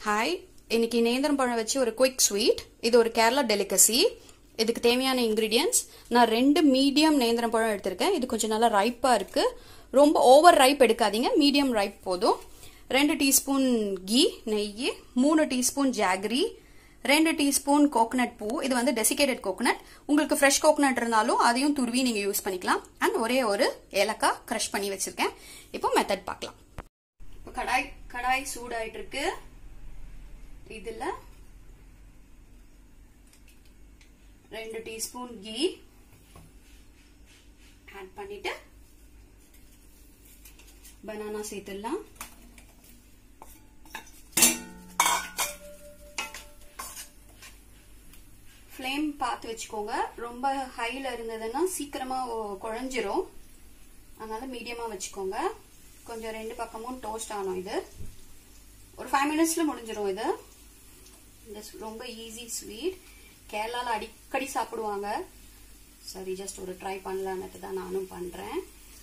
hi இன்னைக்கு நேந்திரம் பழம் வச்சு ஒரு குயிக் ஸ்வீட் இது ஒரு கேரளா டெலிகசி இதுக்கு தேவையான இன்கிரீடியன்ஸ் நான் ரெண்டு மீடியம் நேந்திரம் பழம் எடுத்திருக்கேன் இது கொஞ்சம் நல்லா ரைப்பாக இருக்கு ரொம்ப ஓவர் ரைப் எடுக்காதீங்க மீடியம் ரைப் போதும் ரெண்டு டீஸ்பூன் கீ நெய் மூணு டீஸ்பூன் ஜாகரி ரெண்டு டீஸ்பூன் கோகனட் பூ இது வந்து டெசிகேட்டட் கோகனட் உங்களுக்கு ஃப்ரெஷ் கோகனட் இருந்தாலும் அதையும் துருவி நீங்க யூஸ் பண்ணிக்கலாம் அண்ட் ஒரே ஒரு ஏலக்காய் க்ரஷ் பண்ணி வச்சிருக்கேன் இப்போ மெத்தட் பார்க்கலாம் இப்போ கடாய் கடாய் சூடாயிட்டு இருக்கு இதுல ரெண்டு டீஸ்பூன் கீ ஆட் பண்ணிட்டு பனானா சேர்த்துடலாம் ஃப்ளேம் பார்த்து வச்சுக்கோங்க ரொம்ப ஹைல இருந்ததுன்னா சீக்கிரமா குழஞ்சிரும் அதனால மீடியமா வச்சுக்கோங்க கொஞ்சம் ரெண்டு பக்கமும் டோஸ்ட் ஆகணும் இது ஒரு ஃபைவ் மினிட்ஸ்ல முடிஞ்சிடும் இது இந்த ரொம்ப ஈஸி ஸ்வீட் கேரளால அடிக்கடி சாப்பிடுவாங்க சரி ஜஸ்ட் ஒரு ட்ரை பண்ணலான்னுட்டு தான் நானும் பண்றேன்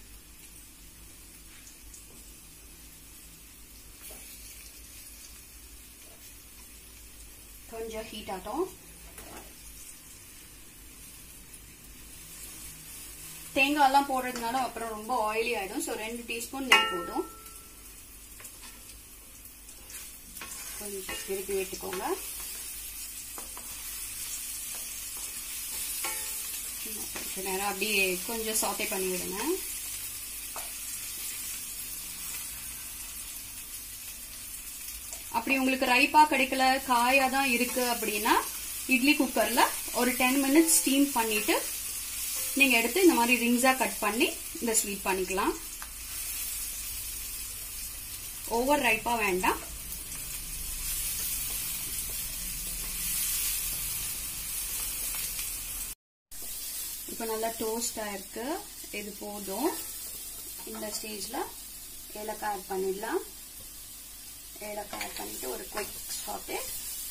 கொஞ்சம் ஹீட் ஆட்டும் தேங்காய்லாம் போடுறதுனால அப்புறம் ரொம்ப ஆயிலி ஆயிடும் ஸோ ரெண்டு டீஸ்பூன் நெய் போதும் கொஞ்சம் திருப்பி விட்டுக்கோங்க கொஞ்ச நேரம் அப்படியே கொஞ்சம் சாட்டை பண்ணி விடுங்க அப்படி உங்களுக்கு ரைப்பா கிடைக்கல காயா தான் இருக்கு அப்படின்னா இட்லி குக்கர்ல ஒரு டென் மினிட்ஸ் ஸ்டீம் பண்ணிட்டு நீங்க எடுத்து இந்த மாதிரி ரிங்ஸா கட் பண்ணி இந்த ஸ்வீட் பண்ணிக்கலாம் ஓவர் ரைப்பா வேண்டாம் இப்போ நல்லா டோஸ்ட் ஆயிருக்கு இது போதும் இந்த ஸ்டேஜ்ல ஏலக்காய் ஆட் பண்ணிடலாம் ஏலக்காய் ஆட் பண்ணிட்டு ஒரு குயிக் சாட்டே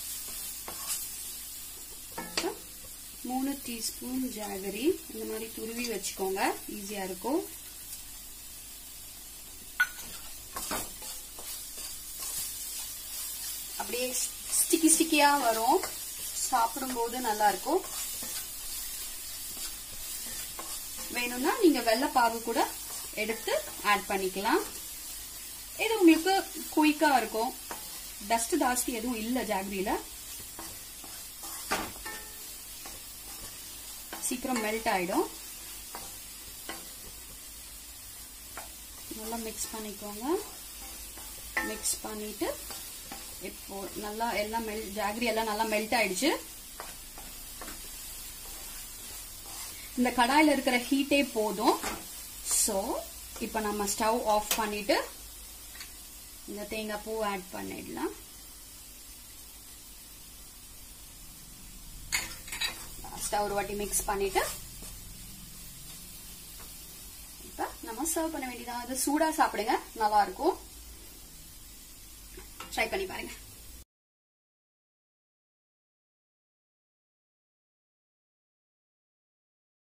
மூணு டீஸ்பூன் ஜாகரி இந்த மாதிரி துருவி வச்சுக்கோங்க ஈஸியா இருக்கும் அப்படியே ஸ்டிக்கி ஸ்டிக்கியா வரும் சாப்பிடும்போது நல்லா இருக்கும் வேணும்னா நீங்க வெள்ளை பாகு கூட எடுத்து ஆட் பண்ணிக்கலாம் இது உங்களுக்கு குயிக்கா இருக்கும் டஸ்ட் ஜாஸ்தி எதுவும் இல்ல ஜாகரியில சீக்கிரம் மெல்ட் ஆயிடும் நல்லா மிக்ஸ் பண்ணிக்கோங்க மிக்ஸ் பண்ணிட்டு இப்போ நல்லா எல்லாம் மெல் ஜாகரி எல்லாம் நல்லா மெல்ட் ஆயிடுச்சு இந்த கடாயில இருக்கிற ஹீட்டே போதும் ஸோ இப்போ நம்ம ஸ்டவ் ஆஃப் பண்ணிட்டு இந்த தேங்காய் பூ ஆட் பண்ணிடலாம் லாஸ்டா ஒரு வாட்டி மிக்ஸ் பண்ணிட்டு இப்ப நம்ம சர்வ் பண்ண வேண்டியதான் அது சூடா சாப்பிடுங்க நல்லா இருக்கும் ட்ரை பண்ணி பாருங்க